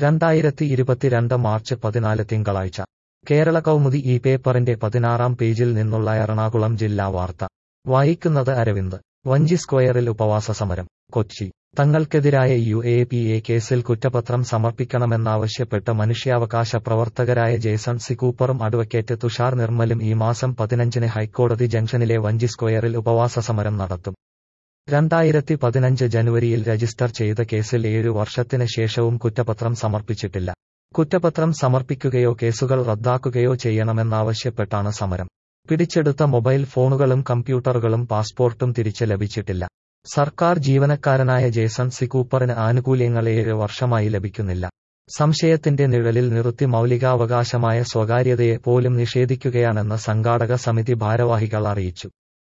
രണ്ടായിരത്തി ഇരുപത്തിരണ്ട് മാർച്ച് പതിനാല് തിങ്കളാഴ്ച കേരള കൗമുദി ഈ പേപ്പറിന്റെ പതിനാറാം പേജിൽ നിന്നുള്ള എറണാകുളം ജില്ലാ വാർത്ത വായിക്കുന്നത് അരവിന്ദ് വഞ്ചി സ്ക്വയറിൽ ഉപവാസ സമരം കൊച്ചി തങ്ങൾക്കെതിരായ യു എ പി എ കേസിൽ കുറ്റപത്രം സമർപ്പിക്കണമെന്നാവശ്യപ്പെട്ട് മനുഷ്യാവകാശ പ്രവർത്തകരായ ജേസൺ സി കൂപ്പറും അഡ്വക്കേറ്റ് തുഷാർ നിർമ്മലും ഈ മാസം പതിനഞ്ചിന് ഹൈക്കോടതി ജംഗ്ഷനിലെ വഞ്ചി സ്ക്വയറിൽ ഉപവാസ സമരം നടത്തും രണ്ടായിരത്തി പതിനഞ്ച് ജനുവരിയിൽ രജിസ്റ്റർ ചെയ്ത കേസിൽ ഏഴു വർഷത്തിന് ശേഷവും കുറ്റപത്രം സമർപ്പിച്ചിട്ടില്ല കുറ്റപത്രം സമർപ്പിക്കുകയോ കേസുകൾ റദ്ദാക്കുകയോ ചെയ്യണമെന്നാവശ്യപ്പെട്ടാണ് സമരം പിടിച്ചെടുത്ത മൊബൈൽ ഫോണുകളും കമ്പ്യൂട്ടറുകളും പാസ്പോർട്ടും തിരിച്ച് ലഭിച്ചിട്ടില്ല സർക്കാർ ജീവനക്കാരനായ ജേസൺ സി കൂപ്പറിന് ആനുകൂല്യങ്ങൾ ഏഴ് വർഷമായി ലഭിക്കുന്നില്ല സംശയത്തിന്റെ നിഴലിൽ നിർത്തി മൗലികാവകാശമായ സ്വകാര്യതയെ പോലും നിഷേധിക്കുകയാണെന്ന് സംഘാടക സമിതി ഭാരവാഹികൾ അറിയിച്ചു